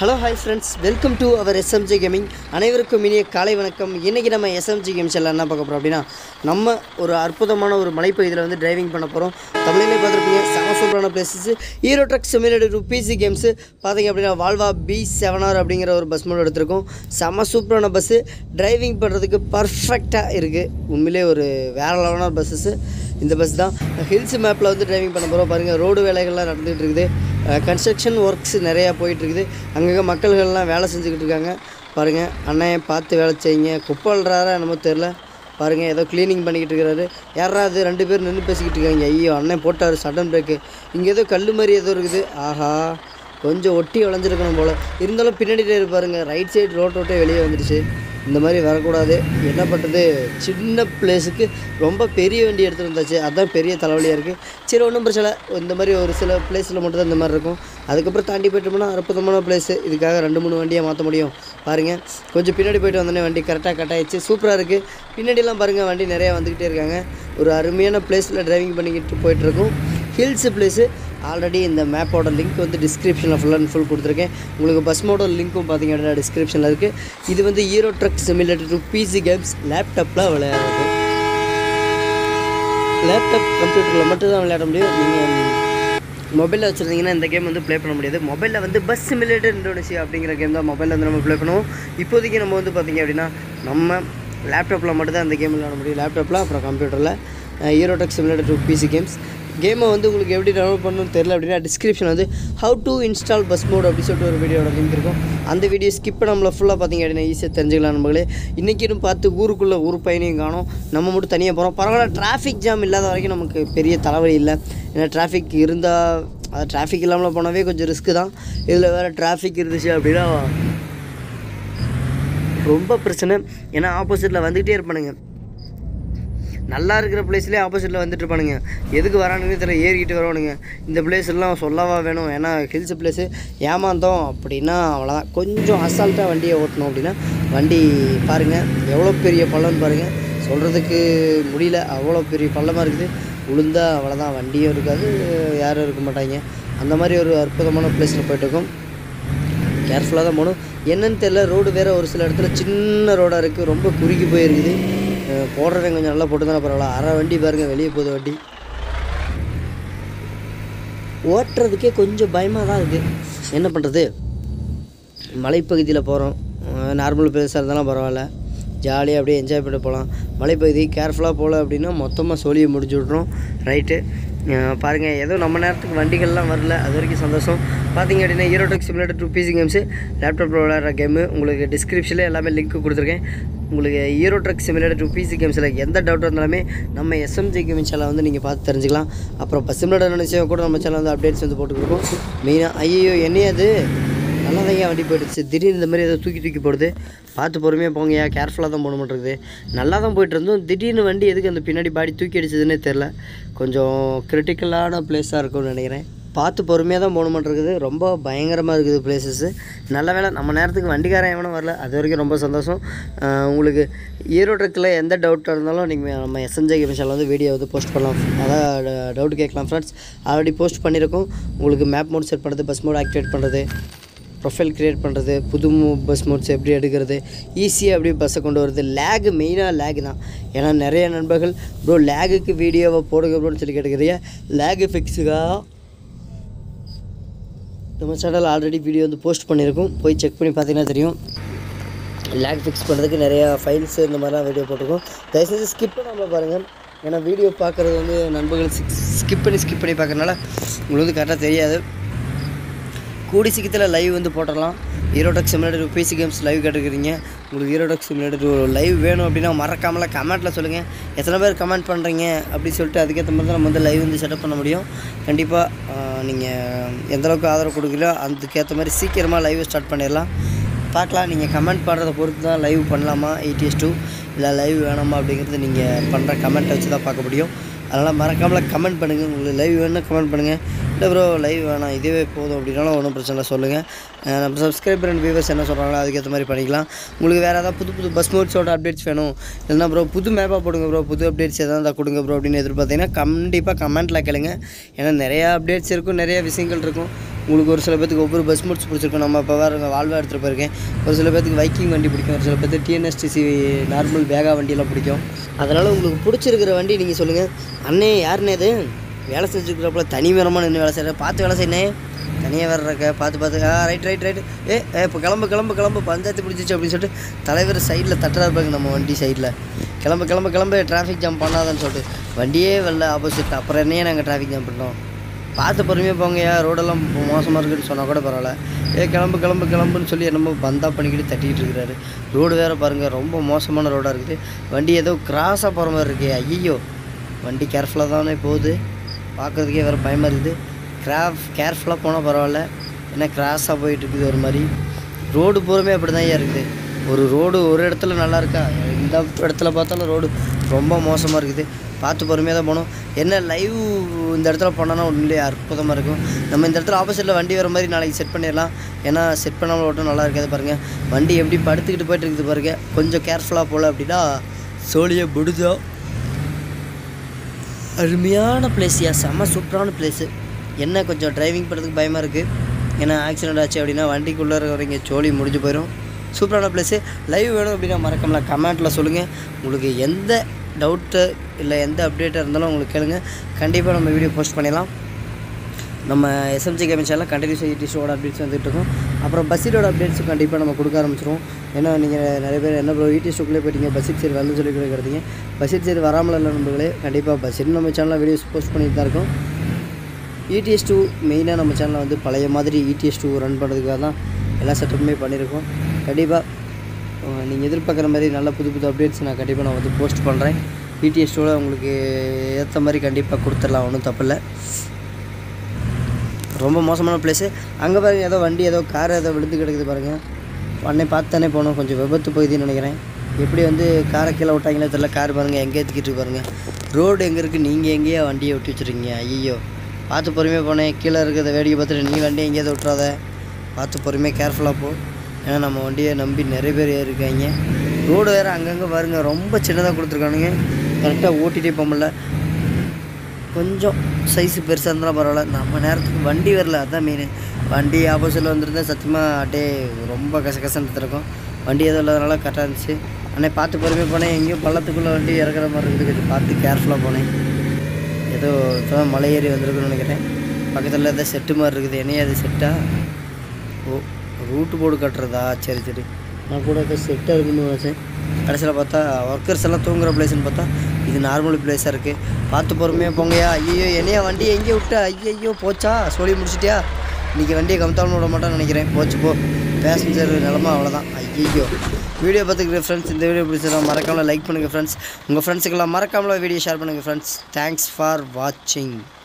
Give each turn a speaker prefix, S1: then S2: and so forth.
S1: Hello hi friends welcome to our SMG gaming அனைவருக்கும் இனிய காலை வணக்கம் இன்றைக்கி நம்ம எஸ்எம்ஜி கேம்ஸ் எல்லாம் என்ன பார்க்க போகிறோம் அப்படின்னா நம்ம ஒரு அற்புதமான ஒரு மலைப்பகுதியில் வந்து டிரைவிங் பண்ண போகிறோம் தமிழிலே பார்த்துருப்பீங்க செம சூப்பரான places hero truck simulator PC games பார்த்தீங்க அப்படின்னா வால்வா பி செவன் ஆர் அப்படிங்கிற ஒரு பஸ் மோட் எடுத்திருக்கோம் செம சூப்பரான பஸ்ஸு டிரைவிங் பண்ணுறதுக்கு பர்ஃபெக்டாக இருக்குது உண்மையிலே ஒரு வேற லெவலான பஸ்ஸஸ்ஸு இந்த பஸ் தான் ஹில்ஸ் மேப்பில் வந்து டிரைவிங் பண்ண போகிறோம் பாருங்கள் ரோடு வேலைகள்லாம் நடந்துகிட்டு இருக்குது கன்ஸ்ட்ரக்ஷன் ஒர்க்ஸ் நிறையா போயிட்டு இருக்குது அங்கங்கே மக்கள்கள்லாம் வேலை செஞ்சுக்கிட்டு இருக்காங்க பாருங்கள் அண்ணன் பார்த்து வேலை செய்யுங்க குப்பல்றாரா என்னமோ தெரில பாருங்கள் ஏதோ க்ளீனிங் பண்ணிக்கிட்டு இருக்கிறாரு யாராவது ரெண்டு பேர் நின்று பேசிக்கிட்டு இருக்காங்க ஐயோ அண்ணன் போட்டார் சடன் பிரேக்கு இங்கே ஏதோ கல் மாதிரி ஏதோ இருக்குது ஆஹா கொஞ்சம் ஒட்டி வளைஞ்சிருக்கணும் போல் இருந்தாலும் பின்னாடி டயர் பாருங்க ரைட் சைடு ரோட் ரோட்டே வெளியே வந்துடுச்சு இந்த மாதிரி வரக்கூடாது என்ன பண்ணுறது சின்ன பிளேஸுக்கு ரொம்ப பெரிய வண்டி எடுத்துகிட்டு வந்தாச்சு அதுதான் பெரிய தலைவலியாக இருக்குது சரி ஒன்றும் பிரச்சனை இல்லை. இந்த மாதிரி ஒரு சில பிளேஸில் மட்டும்தான் இந்த மாதிரி இருக்கும் அதுக்கப்புறம் தாண்டி போயிட்டோம்னா அற்புதமான பிளேஸு இதுக்காக ரெண்டு மூணு வண்டியை மாற்ற முடியும் பாருங்கள் கொஞ்சம் பின்னாடி போயிட்டு வந்தோடனே வண்டி கரெக்டாக கட் ஆயிடுச்சு சூப்பராக இருக்குது பின்னாடிலாம் பாருங்கள் வண்டி நிறையா வந்துக்கிட்டே இருக்காங்க ஒரு அருமையான பிளேஸில் டிரைவிங் பண்ணிக்கிட்டு போயிட்டுருக்கோம் ஹில்ஸ் பிளேஸு ஆல்ரெடி இந்த மேப்போட லிங்க் வந்து டிஸ்கிரிப்ஷனில் ஃபுல் அண்ட் ஃபுல் கொடுத்துருக்கேன் உங்களுக்கு பஸ் மோட லிங்க்கும் பார்த்தீங்க அப்படின்னா டிஸ்கிரிப்ஷனில் இருக்குது இது வந்து hero truck simulator to PC games லேப்டாப்பில் விளையாடுறது லேப்டாப் கம்ப்யூட்டரில் மட்டும் தான் விளையாட முடியும் நீங்கள் மொபைலில் வச்சுருந்தீங்கன்னா இந்த கேம் வந்து ப்ளே பண்ண முடியாது மொபைலில் வந்து பஸ் சிமிலேட்டர் இந்தோனேஷியா அப்படிங்கிற கேம் தான் மொபைலில் வந்து நம்ம ப்ளே பண்ணுவோம் இப்போதைக்கு நம்ம வந்து பார்த்திங்க அப்படின்னா நம்ம லேப்டாப்பில் மட்டும் தான் இந்த கேம் விளையாட முடியும் லேப்டாப்பில் அப்புறம் கம்ப்யூட்டரில் hero tech simulator to PC games கேமை வந்து உங்களுக்கு எப்படி டவுன்லோட் பண்ணணும்னு தெரியல அப்படின்னா டிஸ்கிரிப்ஷன் வந்து how to install bus mod அப்படி சொல்லிட்டு ஒரு வீடியோட லிங்க் இருக்கும் அந்த வீடியோ ஸ்கிப் நம்மளை ஃபுல்லாக பார்த்தீங்க அப்படின்னா ஈஸியாக தெரிஞ்சுக்கலாம் நம்மளே இன்றைக்கின்னு பார்த்து ஊருக்குள்ளே ஊர் பயணியும் காணும் நம்ம மட்டும் தனியாக போகிறோம் பரவாயில்ல டிராஃபிக் ஜாம் இல்லாத வரைக்கும் நமக்கு பெரிய தலைவலி இல்லை ஏன்னா டிராஃபிக் இருந்தால் அது டிராஃபிக் இல்லாமல் போனாவே கொஞ்சம் ரிஸ்க்கு தான் இதில் வேறு டிராஃபிக் இருந்துச்சு அப்படின்னா ரொம்ப பிரச்சனை ஏன்னா ஆப்போசிட்டில் வந்துக்கிட்டே இருப்பானுங்க நல்லா இருக்கிற பிளேஸ்லேயே ஆப்போசிட்டில் வந்துட்டு இருப்பானுங்க எதுக்கு வரானுங்கன்னு தெரியல ஏறிக்கிட்டு வரவானுங்க இந்த place எல்லாம் சொல்லவா வேணும் ஏன்னா ஹில்ஸ் பிளேஸு ஏமாந்தோம் அப்படின்னா அவ்வளோதான் கொஞ்சம் அசால்ட்டாக வண்டியை ஓட்டணும் அப்படின்னா வண்டி பாருங்கள் எவ்வளோ பெரிய பள்ளம்னு பாருங்கள் சொல்கிறதுக்கு முடியல அவ்வளோ பெரிய பள்ளமாக இருக்குது உளுந்தா அவ்வளோதான் வண்டியும் இருக்காது யாரும் இருக்க மாட்டாங்க அந்த மாதிரி ஒரு அற்புதமான பிளேஸில் போயிட்டுருக்கோம் கேர்ஃபுல்லாக தான் போகணும் என்னன்னு தெரியல ரோடு வேறு ஒரு சில இடத்துல சின்ன ரோடாக இருக்குது ரொம்ப குறுகி போயிருக்குது அஹ் போடுறவங்க கொஞ்சம் நல்லா போட்டு தானே பரவாயில்ல அரை வண்டி பாருங்கள் வெளியே போகுது வண்டி ஓட்டுறதுக்கே கொஞ்சம் பயமாக தான் இருக்குது என்ன பண்ணுறது மலைப்பகுதியில் போகிறோம் நார்மல் பிளேஸாக இருந்தாலும் பரவாயில்ல ஜாலியாக அப்படியே என்ஜாய் பண்ணிட்டு போகலாம் மலைப்பகுதி கேர்ஃபுல்லாக போகல அப்படின்னா மொத்தமாக சோழியை முடிச்சு விட்றோம் ரைட்டு பாருங்கள் ஏதோ நம்ம நேரத்துக்கு வண்டிகள்லாம் வரல அது வரைக்கும் சந்தோஷம் பார்த்தீங்க அப்படின்னா hero tech simulator to PC games லேப்டாப்பில் விளையாடுற கேமு உங்களுக்கு டிஸ்கிரிப்ஷனில் எல்லாமே லிங்க் கொடுத்துருக்கேன் உங்களுக்கு hero truck simulator to PC கேம்ஸில் எந்த டவுட் இருந்தாலுமே நம்ம எஸ்எம்ஜி கேமிங் சேனலை வந்து நீங்கள் பார்த்து தெரிஞ்சுக்கலாம் அப்புறம் இப்போ சிமுலேட்டர் நினச்சா கூட நம்ம சேனல் வந்து அப்டேட்ஸ் வந்து போட்டுருக்கோம் மெயினாக ஐயோ என்னையாது நல்லா தான் வண்டி போயிடுச்சு திடீர்னு இந்த மாதிரி ஏதோ தூக்கி தூக்கி போடுது பார்த்து பொறுமையாக போங்கய்யா கேர்ஃபுல்லாக தான் போட மாட்டேங்குது நல்லா தான் போயிட்டு இருந்தோம் திடீர்னு வண்டி எதுக்கு அந்த பின்னாடி பாடி தூக்கி அடிச்சதுன்னே தெரில கொஞ்சம் கிரிட்டிக்கலான பிளேஸாக இருக்கும்னு நினைக்கிறேன் பார்த்து பொறுமையாக தான் போட மாட்டேங்குது ரொம்ப பயங்கரமாக இருக்குது பிளேசஸ்ஸு நல்ல வேளை நம்ம நேரத்துக்கு வண்டிக்காரன் எவனும் வரல அது வரைக்கும் ரொம்ப சந்தோஷம் ஆஹ் உங்களுக்கு ஈரோ ட்ரக்கில் எந்த டவுட்டாக இருந்தாலும் நீங்கள் நம்ம எஸ்என்ஜே கேமிஷனில் வந்து வீடியோ வந்து போஸ்ட் பண்ணலாம் அதான் டவுட் கேட்கலாம் ஃப்ரெண்ட்ஸ் ஆல்ரெடி போஸ்ட் பண்ணியிருக்கோம் உங்களுக்கு மேப் மோட் செட் பண்ணுறது பஸ் மோட் ஆக்டிவேட் பண்ணுறது ப்ரொஃபைல் க்ரியேட் பண்ணுறது புது பஸ் மோட்ஸ் எப்படி எடுக்கிறது ஈஸியாக எப்படி பஸ்ஸை கொண்டு வரது லேகு மெயினாக லேக் தான் ஏன்னா நிறைய நண்பர்கள் ப்ரோ லேகுக்கு வீடியோவை போடுங்க ப்ரோன்னு சொல்லி கேட்டுக்கிறீங்க லேகு ஃபிக்ஸுக்காக நம்ம சேனல் ஆல்ரெடி வீடியோ வந்து போஸ்ட் பண்ணியிருக்கோம் போய் செக் பண்ணி பார்த்தீங்கன்னா தெரியும் லேக் ஃபிக்ஸ் பண்ணுறதுக்கு நிறையா ஃபைல்ஸ் இந்த மாதிரிலாம் வீடியோ போட்டிருக்கோம் தயவுசெய்து ஸ்கிப் பண்ணாமல் பாருங்கள் ஏன்னா வீடியோ பார்க்குறது வந்து நண்பர்கள் ஸ்கிப் பண்ணி ஸ்கிப் பண்ணி பார்க்கறனால உங்களுக்கு வந்து கரெக்டாக தெரியாது கூடி சீக்கிரத்தில் லைவ் வந்து போட்டுடலாம் hero tech simulator PC games live கேட்டுக்கிறீங்க உங்களுக்கு ஹீரோடெக் சிமுலேட்டர் லைவ் வேணும் அப்படின்னா மறக்காமல் கமெண்ட்டில் சொல்லுங்கள் எத்தனை பேர் கமெண்ட் பண்ணுறீங்க அப்படின்னு சொல்லிட்டு அதுக்கேற்ற மாதிரி தான் நம்ம வந்து லைவ் வந்து செட்டப் பண்ண முடியும் கண்டிப்பாக நீங்கள் எந்த அளவுக்கு ஆதரவு கொடுக்குறீங்களோ அதுக்கேற்ற மாதிரி சீக்கிரமாக லைவ் ஸ்டார்ட் பண்ணிடலாம் பார்க்கலாம் நீங்கள் கமெண்ட் பண்ணுறதை பொறுத்து தான் லைவ் பண்ணலாமா எயிட்டிஎஸ் டூ இல்லை லைவ் வேணாமா அப்படிங்கிறது நீங்கள் பண்ணுற கமெண்ட்டை வச்சு தான் பார்க்க முடியும் அதனால் மறக்காமல் கமெண்ட் பண்ணுங்கள் உங்களுக்கு லைவ் வேணும்னா கமெண்ட் பண்ணுங்கள் இல்லை ப்ரோ லைவ் வேணாம் இதுவே போதும் அப்படின்னாலும் ஒன்றும் பிரச்சனை இல்லை சொல்லுங்கள் அஹ் நம்ம சப்ஸ்கிரைபர் அண்ட் வியூவர்ஸ் என்ன சொல்கிறாங்களோ அதுக்கேற்ற மாதிரி பண்ணிக்கலாம் உங்களுக்கு வேறு ஏதாவது புது புது பஸ் மோட்ஸோட அப்டேட்ஸ் வேணும் இல்லைனா ப்ரோ புது மேப்பாக போடுங்க ப்ரோ புது அப்டேட்ஸ் எதாவது இருந்தால் கொடுங்க ப்ரோ அப்படின்னு எதிர்பார்த்தீங்கன்னா கண்டிப்பாக கமெண்ட்டில் கேளுங்க ஏன்னா நிறையா அப்டேட்ஸ் இருக்கும் நிறைய விஷயங்கள் இருக்கும் உங்களுக்கு ஒரு சில பேத்துக்கு ஒவ்வொரு பஸ் மூட்ஸ் பிடிச்சிருக்கும் நம்ம இப்போ வேறு வாழ்வா எடுத்துகிட்டு போயிருக்கேன் ஒரு சில பேத்துக்கு வைக்கிங் வண்டி பிடிக்கும் ஒரு சில பேத்துக்கு டிஎன்எஸ்டிசி நார்மல் வேகா வண்டியெல்லாம் பிடிக்கும் அதனால் உங்களுக்கு பிடிச்சிருக்கிற வண்டி நீங்கள் சொல்லுங்கள் அண்ணே யாருண்ணே இது வேலை செஞ்சுருக்கிறப்பல தனி மரமாக நின்று வேலை செய்கிற பார்த்து வேலை செய்யணே தனியாக வேறு இருக்க பார்த்து பார்த்து ஆ ரைட் ரைட் ரைட் ஏ இப்போ கிளம்பு கிளம்பு கிளம்பு பஞ்சாயத்து பிடிச்சிச்சு அப்படின்னு சொல்லிட்டு தலைவர் சைடில் தட்டுறா இருப்பாங்க நம்ம வண்டி சைடில் கிளம்பு கிளம்பு கிளம்பு டிராஃபிக் ஜாம் பண்ணாதன்னு சொல்லிட்டு வண்டியே வரல ஆப்போசிட் அப்புறம் என்னையே நாங்கள் டிராஃபிக் ஜாம் பண்ணோம் பார்த்து பொறுமையாக போங்கய்யா ரோடெல்லாம் மோசமாக இருக்குன்னு சொன்னால் கூட பரவாயில்ல ஏ கிளம்பு கிளம்பு கிளம்புன்னு சொல்லி என்னமோ பந்தா பண்ணிக்கிட்டு தட்டிக்கிட்டு இருக்கிறாரு ரோடு வேறு பாருங்கள் ரொம்ப மோசமான ரோடாக இருக்குது வண்டி ஏதோ கிராஸாக போகிற மாதிரி இருக்கே ஐயோ வண்டி கேர்ஃபுல்லாக தானே போகுது பார்க்குறதுக்கே வேறு பயமாக இருக்குது கிராஃப் கேர்ஃபுல்லாக போனால் பரவாயில்ல ஏன்னா கிராஸாக போயிட்டு இருக்குது ஒரு மாதிரி ரோடு பூரமே அப்படி தான் இருக்குது ஒரு ரோடு ஒரு இடத்துல நல்லா இருக்கா இந்த இடத்துல பார்த்தாலும் ரோடு ரொம்ப மோசமாக இருக்குது பார்த்து பொறுமையாக தான் போகணும் என்ன லைவ் இந்த இடத்துல போனோன்னா உண்மையிலேயே அற்புதமாக இருக்கும் நம்ம இந்த இடத்துல ஆப்போசிட்டில் வண்டி வர மாதிரி நாளைக்கு செட் பண்ணிடலாம் ஏன்னா செட் பண்ணாமல் ஓட்டம் நல்லா இருக்காது பாருங்கள் வண்டி எப்படி படுத்துக்கிட்டு போயிட்டு இருக்குது பாருங்கள் கொஞ்சம் கேர்ஃபுல்லாக போகல அப்படின்னா சோழியை முடிஞ்சோம் அருமையான பிளேஸ்யா செம்ம சூப்பரான பிளேஸு என்ன கொஞ்சம் டிரைவிங் பண்ணுறதுக்கு பயமாக இருக்குது ஏன்னா ஆக்சிடென்ட் ஆச்சு அப்படின்னா வண்டிக்குள்ளே இருக்கிறவங்க சோழி முடிஞ்சு போயிடும் சூப்பரான பிளேஸு லைவ் வேணும் அப்படின்னா மறக்காமல கமெண்ட்டில் சொல்லுங்கள் உங்களுக்கு எந்த டவுட்டு இல்லை எந்த அப்டேட்டாக இருந்தாலும் உங்களுக்கு கேளுங்க கண்டிப்பாக நம்ம வீடியோ போஸ்ட் பண்ணிடலாம் நம்ம எஸ்எம்சி கேமிங் சேனலில் கண்டினியூஸ் ஈடிஸோட அப்டேட்ஸ் வந்துட்டு இருக்கும் அப்புறம் பஸ்ஸீரோட அப்டேட்ஸும் கண்டிப்பாக நம்ம கொடுக்க ஆரம்பிச்சிருவோம் ஏன்னா நீங்கள் நிறைய பேர் என்ன ப்ரோ ஈடி ஸ்டோக்கிலே போயிட்டீங்க பஸ்ஸிட் சரி வரலன்னு சொல்லி கிடக்கிறீங்க பஸ்ஸிட் சரி வராமல் இல்லை நண்பர்களே கண்டிப்பாக பஸ்ஸிட் நம்ம சேனலில் வீடியோஸ் போஸ்ட் பண்ணிட்டு தான் இருக்கோம் இடிஎஸ் டூ மெயினாக நம்ம சேனலில் வந்து பழைய மாதிரி இடிஎஸ் டூ ரன் பண்ணுறதுக்காக தான் எல்லா செட்டப்புமே பண்ணியிருக்கோம் கண்டிப்பாக நீங்கள் எதிர்பார்க்குற மாதிரி நல்ல புது புது அப்டேட்ஸ் நான் கண்டிப்பாக நான் வந்து போஸ்ட் பண்ணுறேன் இடிஎஸ் டூவில் உங்களுக்கு ஏற்ற மாதிரி கண்டிப்பாக கொடுத்துடலாம் ஒன்றும் தப்பில்லை ரொம்ப மோசமான பிளேஸு அங்கே பாருங்க ஏதோ வண்டி ஏதோ கார் ஏதோ விழுந்து கிடக்குது பாருங்கள் அன்னை பார்த்தானே போனோம் கொஞ்சம் விபத்து பகுதின்னு நினைக்கிறேன் எப்படி வந்து காரை கீழே விட்டாங்களே தெரியல கார் பாருங்கள் எங்கே ஏற்றிக்கிட்டு பாருங்கள் ரோடு எங்கே இருக்குது நீங்கள் எங்கேயா வண்டியை விட்டு வச்சுருக்கீங்க ஐயோ பார்த்து பொறுமையாக போனேன் கீழே இருக்கிறத வேடிக்கை பார்த்துட்டு நீ வண்டியை எங்கேயாவது விட்றாத பார்த்து பொறுமையாக கேர்ஃபுல்லாக போ ஏன்னா நம்ம வண்டியை நம்பி நிறைய பேர் இருக்காங்க ரோடு வேறு அங்கங்கே பாருங்க ரொம்ப சின்னதாக கொடுத்துருக்கானுங்க கரெக்டாக ஓட்டிகிட்டே போக முடியல கொஞ்சம் சைஸு பெருசாக இருந்தாலும் பரவாயில்ல நம்ம நேரத்துக்கு வண்டி வரல அதான் மெயின் வண்டி ஆப்போசிட்டில் வந்துருந்தா சத்தியமாக அப்படியே ரொம்ப கசகசன்னு இருக்கும் வண்டி எதுவும் இல்லாதனால கரெக்டாக இருந்துச்சு ஆனால் பார்த்து பொறுமையாக போனேன் எங்கேயும் பள்ளத்துக்குள்ளே வண்டி இறக்குற மாதிரி இருக்குது கொஞ்சம் பார்த்து கேர்ஃபுல்லாக போனேன் ஏதோ இப்போ தான் மலை ஏறி வந்திருக்குன்னு நினைக்கிறேன் பக்கத்தில் ஏதோ செட்டு மாதிரி இருக்குது என்னையே அது செட்டா ஓ ரூட்டு போர்டு கட்டுறதா சரி சரி நான் கூட ஏதோ செட்டாக இருக்குன்னு நினச்சேன் கடைசியில் பார்த்தா ஒர்க்கர்ஸ் எல்லாம் தூங்குற பிளேஸ்னு பார்த்தா இது நார்மல் பிளேஸாக இருக்குது பார்த்து பொறுமையாக போங்கய்யா ஐயோ என்னையா வண்டி எங்கேயோ விட்டா ஐயோ போச்சா சொல்லி முடிச்சிட்டியா இன்றைக்கி வண்டியை கமுத்தாலும் விட மாட்டேன்னு நினைக்கிறேன் போச்சு போ பேசஞ்சர் நிலமா அவ்வளோதான் ஐயோ வீடியோ பார்த்துக்கிற ஃப்ரெண்ட்ஸ் இந்த வீடியோ பிடிச்சதா மறக்காமல் லைக் பண்ணுங்கள் ஃப்ரெண்ட்ஸ் உங்கள் ஃப்ரெண்ட்ஸுக்கெல்லாம் மறக்காமல் வீடியோ ஷேர் பண்ணுங்கள் ஃப்ரெண்ட்ஸ் தேங்க்ஸ் ஃபார் வாட்சிங்